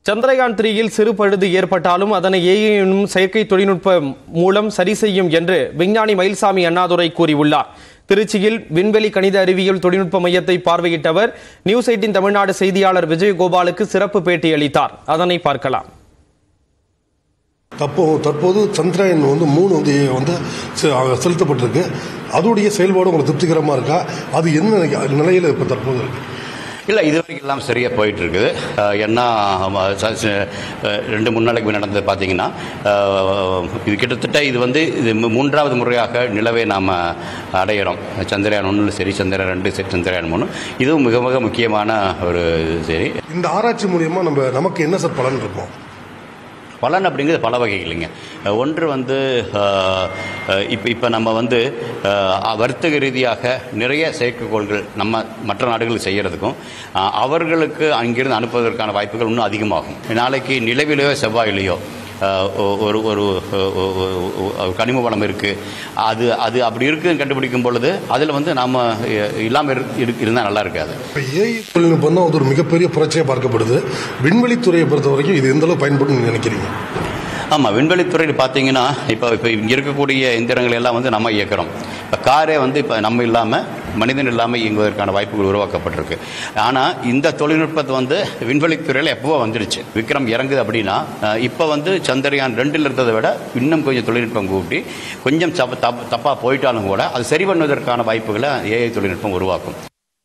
சந்திரயான் த்ரீயில் சிறு பழுது ஏற்பட்டாலும் அதனை ஏஐ எனும் செயற்கை தொழில்நுட்பம் மூலம் சரி செய்யும் என்று விஞ்ஞானி மயில்சாமி அண்ணாதுரை கூறியுள்ளார் திருச்சியில் விண்வெளி கணித அறிவியல் தொழில்நுட்ப மையத்தை பார்வையிட்டவர் நியூஸ் எயிட்டின் தமிழ்நாடு செய்தியாளர் விஜயகோபாலுக்கு சிறப்பு பேட்டி அளித்தார் அதனை பார்க்கலாம் தப்போ தற்போது சந்திராயன் வந்து மூணு வந்து வந்து செ- செலுத்தப்பட்டிருக்கு அதோடைய செயல்பாடு உங்களுக்கு திருப்திகரமாக இருக்கா அது என்ன நிலையில் இப்போ தற்போது இருக்கு இல்லை இது வரைக்கும் எல்லாம் சரியாக போயிட்டு இருக்குது அஹ், ஏன்னா ஆமா, ச- ச- அஹ், ரெண்டு மூணு நாளைக்கு முன்ன நடந்தது பார்த்தீங்கன்னா அஹ், இது கிட்டத்தட்ட இது வந்து இது மூ- மூன்றாவது முறையாக நிலவை நாம் அடையிறோம் சந்திரயான் ஒன்றில் சரி சந்திரயான் ரெண்டு சரி சந்திரயான் மூணு இதுவும் மிக மிக முக்கியமான ஒரு சரி இந்த ஆராய்ச்சி மூலியமா நம்ம நமக்கு என்ன சார் பலன் இருக்கும் பலன் அப்படிங்கிறது பல வகைகளைங்க அஹ் ஒன்று வந்து இப்போ இப்போ நம்ம வந்து அஹ், வர்த்தக ரீதியாக நிறைய செயற்கைக்கோள்கள் நம்ம மற்ற நாடுகளுக்கு செய்கிறதுக்கும் அஹ், அவர்களுக்கு அங்கிருந்து அனுப்புவதற்கான வாய்ப்புகள் இன்னும் அதிகமாகும் நாளைக்கு நிலவிலேயோ செவ்வாயிலேயோ அஹ், ஒ- ஒரு ஒரு ஒ- ஒ- ஒ- ஒ- கனிம வளம் இருக்குது அது அது அப்படி இருக்குன்னு கண்டுபிடிக்கும் பொழுது அதில் வந்து நாம் இல்லாமல் இருந்தால் நல்லா இருக்காது இப்போ ஏஐ தொழில்நுட்பம் தான் வந்து ஒரு மிகப்பெரிய புரட்சியாக பார்க்கப்படுது விண்வெளித்துறையை பொறுத்த வரைக்கும் இது எந்த அளவு பயன்படும் நீங்க நினைக்கிறீங்க ஆமாம் விண்வெளித்துறையில் பார்த்தீங்கன்னா இப்போ இப்போ இங்கே இருக்கக்கூடிய எந்திரங்கள் எல்லாம் வந்து நம்ம இயக்குறோம் இப்போ காரே வந்து இப்போ நம்ம இல்லாமல் மனிதன் இல்லாமல் இயங்குவதற்கான வாய்ப்புகள் உருவாக்கப்பட்டிருக்கு ஆனால் இந்த தொழில்நுட்பத்தை வந்து விண்வெளித்துறையில் எப்போ வந்துடுச்சு விக்ரம் இறங்குது அப்படின்னா அஹ், இப்போ வந்து சந்திரயான் ரெண்டில் இருந்ததை விட இன்னும் கொஞ்சம் தொழில்நுட்பம் கூட்டி கொஞ்சம் தப்பு தப்பு தப்பாக போயிட்டாலும் கூட அது சரி பண்ணுவதற்கான வாய்ப்புகளை ஏஐ தொழில்நுட்பம் உருவாக்கும்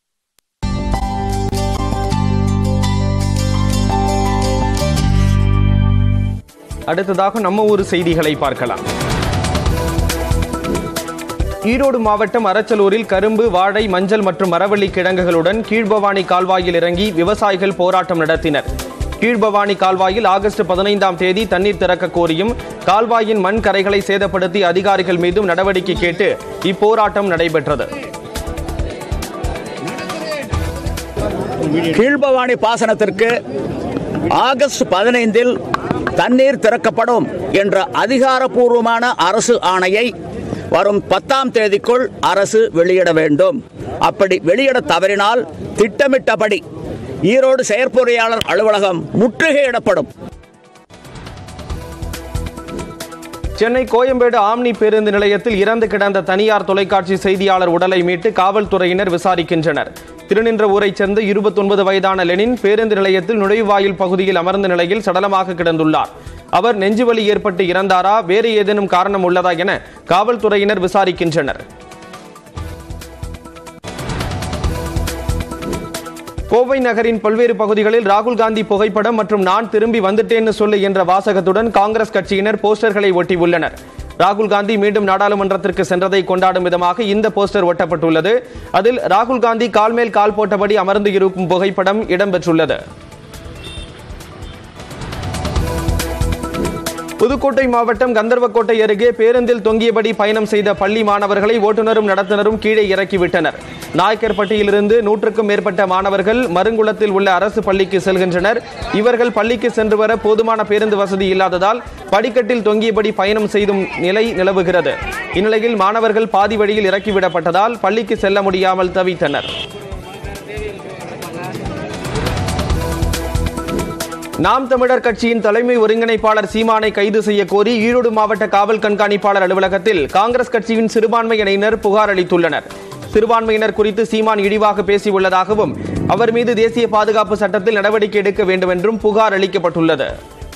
அடுத்ததாக நம்ம ஊர் செய்திகளை பார்க்கலாம் ஈரோடு மாவட்டம் அரச்சலூரில் கரும்பு வாழை மஞ்சள் மற்றும் மரவள்ளி கிழங்குகளுடன் கீழ்பவானி கால்வாயில் இறங்கி விவசாயிகள் போராட்டம் நடத்தினர் கீழ்பவானி கால்வாயில் ஆகஸ்ட் பதினைந்தாம் தேதி தண்ணீர் திறக்க கோரியும் கால்வாயின் மண் கரைகளை சேதப்படுத்தி அதிகாரிகள் மீதும் நடவடிக்கை கேட்டு இப்போராட்டம் நடைபெற்றது கீழ்பவானி பாசனத்திற்கு ஆகஸ்ட் பதினைந்தில் தண்ணீர் திறக்கப்படும் என்ற அதிகாரப்பூர்வமான அரசு ஆணையை வரும் பத்தாம் தேதிக்குள் அரசு வெளியிட வேண்டும் அப்படி வெளியிட தவறினால் திட்டமிட்டபடி ஈரோடு செயற்பொறியாளர் அலுவலகம் முற்றுகையிடப்படும் சென்னை கோயம்பேடு ஆம்னி பேருந்து நிலையத்தில் இறந்து கிடந்த தனியார் தொலைக்காட்சி செய்தியாளர் உடலை மீட்டு காவல்துறையினர் விசாரிக்கின்றனர் திருநின்ற ஊரைச் சேர்ந்த 29 வயதான லெனின் பேருந்து நிலையத்தில் நுழைவாயில் பகுதியில் அமர்ந்த நிலையில் சடலமாக கிடந்துள்ளார் அவர் நெஞ்சுவலி ஏற்பட்டு இறந்தாரா வேறு ஏதேனும் காரணம் உள்ளதா என காவல்துறையினர் விசாரிக்கின்றனர் கோவை நகரின் பல்வேறு பகுதிகளில் ராகுல் காந்தி புகைப்படம் மற்றும் நான் திரும்பி வந்துட்டேன்னு சொல்லு என்ற வாசகத்துடன் காங்கிரஸ் கட்சியினர் போஸ்டர்களை ஒட்டியுள்ளனர் ராகுல் காந்தி மீண்டும் நாடாளுமன்றத்திற்கு சென்றதை கொண்டாடும் விதமாக இந்த போஸ்டர் ஒட்டப்பட்டுள்ளது அதில் ராகுல் காந்தி கால் மேல் கால் போட்டபடி அமர்ந்து இருக்கும் புகைப்படம் இடம்பெற்றுள்ளது புதுக்கோட்டை மாவட்டம் கந்தர்வக்கோட்டை அருகே பேருந்தில் தொங்கியபடி பயணம் செய்த பள்ளி மாணவர்களை ஓட்டுநரும் நடத்துனரும் கீழே இறக்கிவிட்டனர் நாயக்கர்பட்டியிலிருந்து நூற்றுக்கும் மேற்பட்ட மாணவர்கள் மருங்குளத்தில் உள்ள அரசு பள்ளிக்கு செல்கின்றனர் இவர்கள் பள்ளிக்கு சென்று வர போதுமான பேருந்து வசதி இல்லாததால் படிக்கட்டில் தொங்கியபடி பயணம் செய்தும் நிலை நிலவுகிறது இந்நிலையில் மாணவர்கள் பாதி வழியில் இறக்கிவிடப்பட்டதால் பள்ளிக்கு செல்ல முடியாமல் தவித்தனர் நாம் தமிழர் கட்சியின் தலைமை ஒருங்கிணைப்பாளர் சீமானை கைது செய்ய கோரி ஈரோடு மாவட்ட காவல் கண்காணிப்பாளர் அலுவலகத்தில் காங்கிரஸ் கட்சியின் சிறுபான்மையினர் புகார் அளித்துள்ளனர் சிறுபான்மையினர் குறித்து சீமான் இழிவாக பேசியுள்ளதாகவும் அவர் மீது தேசிய பாதுகாப்பு சட்டத்தில் நடவடிக்கை எடுக்க வேண்டும் என்றும் புகார் அளிக்கப்பட்டுள்ளது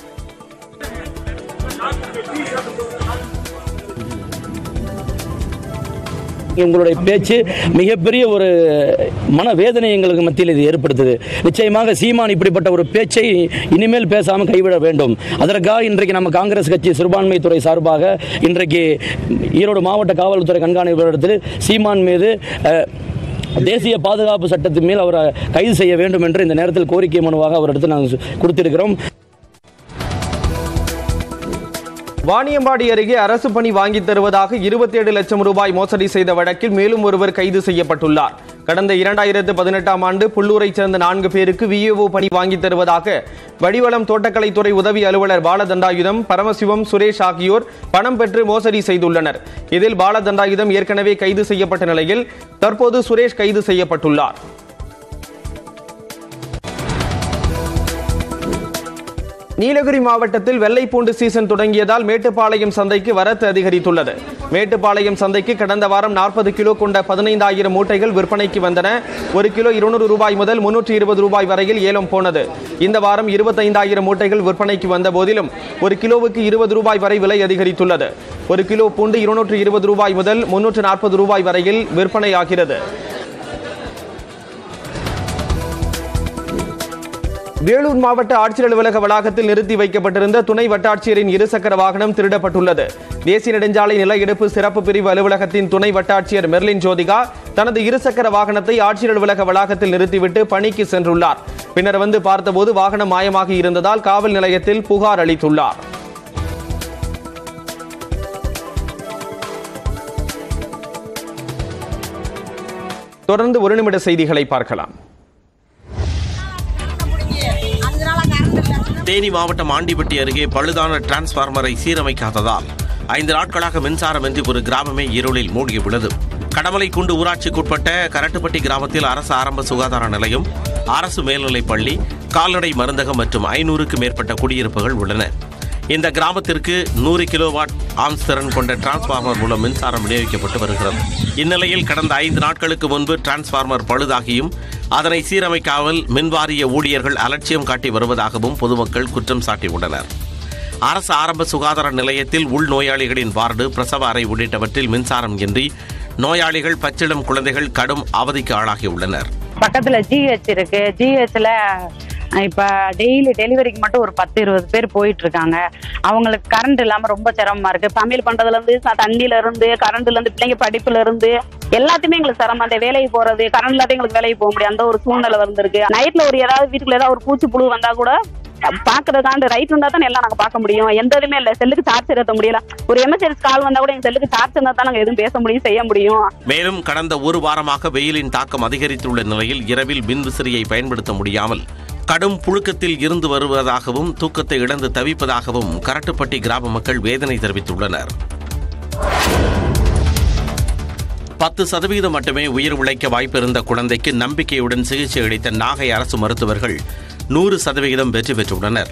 உங்களுடைய பேச்சு மிகப்பெரிய ஒரு மனவேதனை எங்களுக்கு மத்தியில் இது ஏற்படுத்துது நிச்சயமாக சீமான் இப்படிப்பட்ட ஒரு பேச்சை இனிமேல் பேசாமல் கைவிட வேண்டும் அதற்காக இன்றைக்கு நம்ம காங்கிரஸ் கட்சி சிறுபான்மைத்துறை சார்பாக இன்றைக்கு ஈரோடு மாவட்ட காவல்துறை கண்காணிப்பாளரிடத்தில் சீமான் மீது அஹ், தேசிய பாதுகாப்பு சட்டத்தின் மேல் அவரை கைது செய்ய வேண்டும் என்று இந்த நேரத்தில் கோரிக்கை மனுவாக அவரிடத்தில் நாங்கள் கொடுத்திருக்கிறோம் வாணியம்பாடி அருகே அரசு பணி வாங்கித் தருவதாக 27 லட்சம் ரூபாய் மோசடி செய்த வழக்கில் மேலும் ஒருவர் கைது செய்யப்பட்டுள்ளார் கடந்த இரண்டாயிரத்து பதினெட்டாம் ஆண்டு புள்ளூரைச் சேர்ந்த நான்கு பேருக்கு விஏஓ பணி வாங்கித் தருவதாக வடிவளம் தோட்டக்கலைத்துறை உதவி அலுவலர் பாலதண்டாயுதம் பரமசிவம் சுரேஷ் ஆகியோர் பணம் பெற்று மோசடி செய்துள்ளனர் இதில் பாலதண்டாயுதம் ஏற்கனவே கைது செய்யப்பட்ட நிலையில் தற்போது சுரேஷ் கைது செய்யப்பட்டுள்ளார் நீலகிரி மாவட்டத்தில் வெள்ளைப்பூண்டு சீசன் தொடங்கியதால் மேட்டுப்பாளையம் சந்தைக்கு வரத்து அதிகரித்துள்ளது மேட்டுப்பாளையம் சந்தைக்கு கடந்த வாரம் நாற்பது கிலோ கொண்ட பதினைந்தாயிரம் மூட்டைகள் விற்பனைக்கு வந்தன ஒரு கிலோ இருநூறு ரூபாய் முதல் முன்னூற்றி இருபது ரூபாய் வரையில் ஏலம் போனது இந்த வாரம் இருபத்தைந்தாயிரம் மூட்டைகள் விற்பனைக்கு வந்த போதிலும் ஒரு கிலோவுக்கு இருபது ரூபாய் வரை விலை அதிகரித்துள்ளது ஒரு கிலோ பூண்டு இருநூற்று இருபது ரூபாய் முதல் முன்னூற்று நாற்பது ரூபாய் வரையில் விற்பனையாகிறது வேலூர் மாவட்ட ஆட்சியர் அலுவலக வளாகத்தில் நிறுத்தி வைக்கப்பட்டிருந்த துணை வட்டாட்சியரின் இருசக்கர வாகனம் திருடப்பட்டுள்ளது தேசிய நெடுஞ்சாலை நில எடுப்பு சிறப்பு பிரிவு அலுவலகத்தின் துணை வட்டாட்சியர் மெர்லின் ஜோதிகா தனது இருசக்கர வாகனத்தை ஆட்சியர் அலுவலக வளாகத்தில் நிறுத்திவிட்டு பணிக்கு சென்றுள்ளார் பின்னர் வந்து பார்த்தபோது வாகனம் மாயமாகி இருந்ததால் காவல் நிலையத்தில் புகார் அளித்துள்ளார் தொடர்ந்து ஒரு நிமிட செய்திகளை பார்க்கலாம் தேனி மாவட்டம் ஆண்டிப்பட்டி அருகே பழுதான டிரான்ஸ்பார்மரை சீரமைக்காததால் ஐந்து நாட்களாக மின்சாரமின்றி ஒரு கிராமமே இருளில் மூழ்கியுள்ளது கடமலைக்குண்டு ஊராட்சிக்குட்பட்ட கரட்டுப்பட்டி கிராமத்தில் அரசு ஆரம்ப சுகாதார நிலையம் அரசு மேல்நிலைப் பள்ளி கால்நடை மருந்தகம் மற்றும் ஐநூறுக்கு மேற்பட்ட குடியிருப்புகள் உள்ளன இந்த கிராமத்திற்கு நூறு கிலோவாட் ஆம்ஸ் திறன் கொண்ட டிரான்ஸ்பார்மர் மூலம் மின்சாரம் விநியோகிக்கப்பட்டு வருகிறது இந்நிலையில் கடந்த ஐந்து நாட்களுக்கு முன்பு டிரான்ஸ்பார்மர் பழுதாகியும் அதனை சீரமைக்காமல் மின்வாரிய ஊழியர்கள் அலட்சியம் காட்டி வருவதாகவும் பொதுமக்கள் குற்றம் சாட்டியுள்ளனர் அரசு ஆரம்ப சுகாதார நிலையத்தில் உள் நோயாளிகளின் வார்டு பிரசவ அறை உள்ளிட்டவற்றில் மின்சாரம் இன்றி நோயாளிகள் பச்சிளம் குழந்தைகள் கடும் அவதிக்கு ஆளாகியுள்ளனர் பக்கத்துல ஜிஹெச் இருக்கு ஜிஹெச்ல இப்ப டெய்லி டெலிவரிக்கு மட்டும் ஒரு பத்து இருபது பேர் போயிட்டு இருக்காங்க அவங்களுக்கு கரண்ட் இல்லாம ரொம்ப சிரமமா இருக்கு சமையல் பண்றதுல இருந்து ச- தண்ணியில இருந்து கரண்ட்ல இருந்து பிள்ளைங்க படிப்புல இருந்து எல்லாத்தையுமே எங்களுக்கு சிரமம் அந்த வேலைக்கு போறது கரண்ட் இல்லாத எங்களுக்கு வேலைக்கு போக முடியும் அந்த ஒரு சூழ்நிலை வந்திருக்கு நைட்ல ஒரு ஏதாவது வீட்டுக்குள்ள ஏதாவது ஒரு பூச்சி புழு வந்தா கூட பாக்குறதாண்டு ரைட் இருந்தா தான் எல்லாம் நாங்க பார்க்க முடியும் எந்த இதுவுமே இல்ல செல்லுக்கு சார்ஜ் ஏற்ற முடியல ஒரு எமர்ஜென்சி கால் வந்தா கூட எங்க செல்லுக்கு சார்ஜ் இருந்தா தான் நாங்க எதுவும் பேச முடியும் செய்ய முடியும் மேலும் கடந்த ஒரு வாரமாக வெயிலின் தாக்கம் அதிகரித்துள்ள நிலையில் இரவில் மின்விசிறியை பயன்படுத்த முடியாமல் கடும் புழுக்கத்தில் இருந்து வருவதாகவும் தூக்கத்தை இழந்து தவிப்பதாகவும் கரட்டுப்பட்டி கிராம மக்கள் வேதனை தெரிவித்துள்ளனர் பத்து சதவீதம் மட்டுமே உயிர் உழைக்க வாய்ப்பிருந்த குழந்தைக்கு நம்பிக்கையுடன் சிகிச்சை அளித்த நாகை அரசு மருத்துவர்கள் நூறு சதவிகிதம் வெற்றி பெற்றுள்ளனர்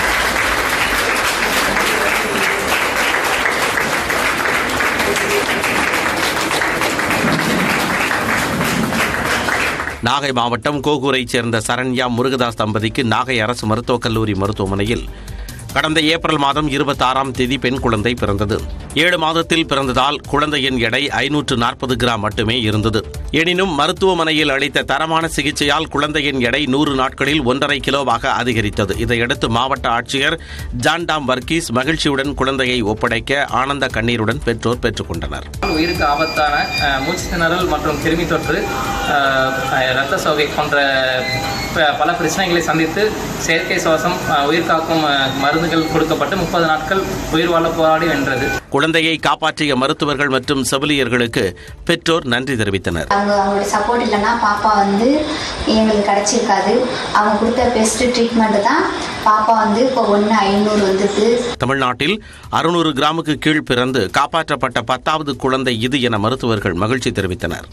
நாகை மாவட்டம் கோகூரைச் சேர்ந்த சரண்யா முருகதாஸ் தம்பதிக்கு நாகை அரசு மருத்துவக் கல்லூரி மருத்துவமனையில் கடந்த ஏப்ரல் மாதம் இருபத்தாறாம் தேதி பெண் குழந்தை பிறந்தது ஏழு மாதத்தில் பிறந்ததால் குழந்தையின் எடை ஐநூற்று நாற்பது கிராம் மட்டுமே இருந்தது எனினும் மருத்துவமனையில் அளித்த தரமான சிகிச்சையால் குழந்தையின் எடை நூறு நாட்களில் ஒன்றரை கிலோவாக அதிகரித்தது இதையடுத்து மாவட்ட ஆட்சியர் ஜான்டாம் வர்கீஸ் மகிழ்ச்சியுடன் குழந்தையை ஒப்படைக்க ஆனந்த கண்ணீருடன் பெற்றோர் பெற்றுக்கொண்டனர் உயிருக்கு ஆபத்தான அஹ், மூச்சு திணறல் மற்றும் கிருமி தொற்று அஹ், அஹ், இரத்த சோகை போன்ற ப- பல பிரச்சனைகளை சந்தித்து செயற்கை சுவாசம் அஹ், உயிர் காக்கும் அஹ், மருந்துகள் கொடுக்கப்பட்டு முப்பது நாட்கள் உயிர் வாழ போராடி வென்றது குழந்தையை காப்பாற்றிய மருத்துவர்கள் மற்றும் செவிலியர்களுக்கு பெற்றோர் நன்றி தெரிவித்தனர் அவங்க அவங்களோட சப்போர்ட் இல்லைன்னா பாப்பா வந்து எங்களுக்கு கிடச்சிருக்காது அவங்க கொடுத்த பெஸ்ட் ட்ரீட்மெண்ட் தான் பாப்பா வந்து இப்போ ஒன்று ஐநூறு வந்துருக்கு தமிழ்நாட்டில் அறுநூறு கிராமுக்கு கீழ் பிறந்து காப்பாற்றப்பட்ட பத்தாவது குழந்தை இது என மருத்துவர்கள் மகிழ்ச்சி தெரிவித்தனர்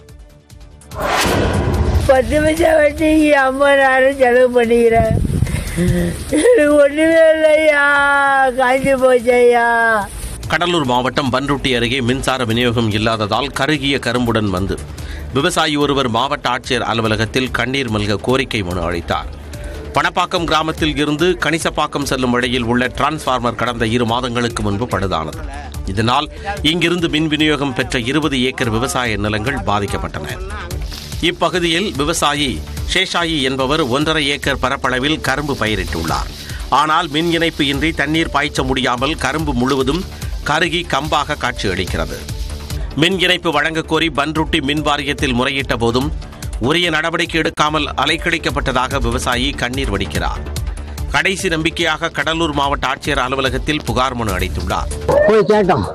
பத்து நிமிஷம் வச்சு ஐம்பதாயிரம் செலவு பண்ணிக்கிறேன் எனக்கு ஒன்றுமே இல்லையா காய்ச்சி போச்சையா கடலூர் மாவட்டம் பன்ருட்டி அருகே மின்சார விநியோகம் இல்லாததால் கருகிய கரும்புடன் வந்து விவசாயி ஒருவர் மாவட்ட ஆட்சியர் அலுவலகத்தில் கண்ணீர் மல்க கோரிக்கை மனு அளித்தார் பணப்பாக்கம் கிராமத்தில் இருந்து கணிசப்பாக்கம் செல்லும் வழியில் உள்ள டிரான்ஸ்பார்மர் கடந்த இரு மாதங்களுக்கு முன்பு பழுதானது இதனால் இங்கிருந்து மின் விநியோகம் பெற்ற இருபது ஏக்கர் விவசாய நிலங்கள் பாதிக்கப்பட்டன இப்பகுதியில் விவசாயி சேஷாயி என்பவர் ஒன்றரை ஏக்கர் பரப்பளவில் கரும்பு பயிரிட்டுள்ளார் ஆனால் மின் இணைப்பு இன்றி தண்ணீர் பாய்ச்ச முடியாமல் கரும்பு முழுவதும் கருகி கம்பாக காட்சியளிக்கிறது மின் இணைப்பு வழங்கக் கோரி பன்ருட்டி மின் வாரியத்தில் முறையிட்ட போதும் உரிய நடவடிக்கை எடுக்காமல் அலைக்கழிக்கப்பட்டதாக விவசாயி கண்ணீர் வடிக்கிறார் கடைசி நம்பிக்கையாக கடலூர் மாவட்ட ஆட்சியர் அலுவலகத்தில் புகார் மனு அளித்துள்ளார் போய் கேட்டோம்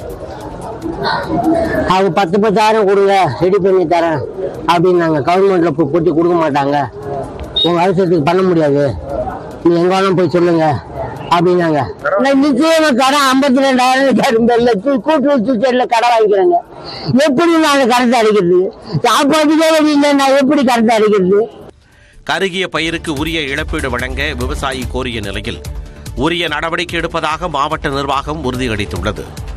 அவங்க பத்து பத்தாயிரம் கொடுங்க ரெடி பண்ணி தரேன் அப்படின்னாங்க கவர்மெண்ட்ல போய் போட்டு கொடுக்க மாட்டாங்க உங்க அவசரத்துக்கு பண்ண முடியாது நீ எங்க வேணாலும் போய் சொல்லுங்க அப்படின்னாங்க நான் நிச்சயமா கடை ஐம்பத்தி ரெண்டாயிரம் கரும்பல்ல கூட்டுறவு சூச்சர்ல கடை வாங்கிக்கிறேங்க எப்படி நான் கடத்தை அடைக்கிறது சாப்பாட்டுக்கே வழி இல்லை நான் எப்படி கடத்தை அடைக்கிறது கருகிய பயிருக்கு உரிய இழப்பீடு வழங்க விவசாயி கோரிய நிலையில் உரிய நடவடிக்கை எடுப்பதாக மாவட்ட நிர்வாகம் உறுதியளித்துள்ளது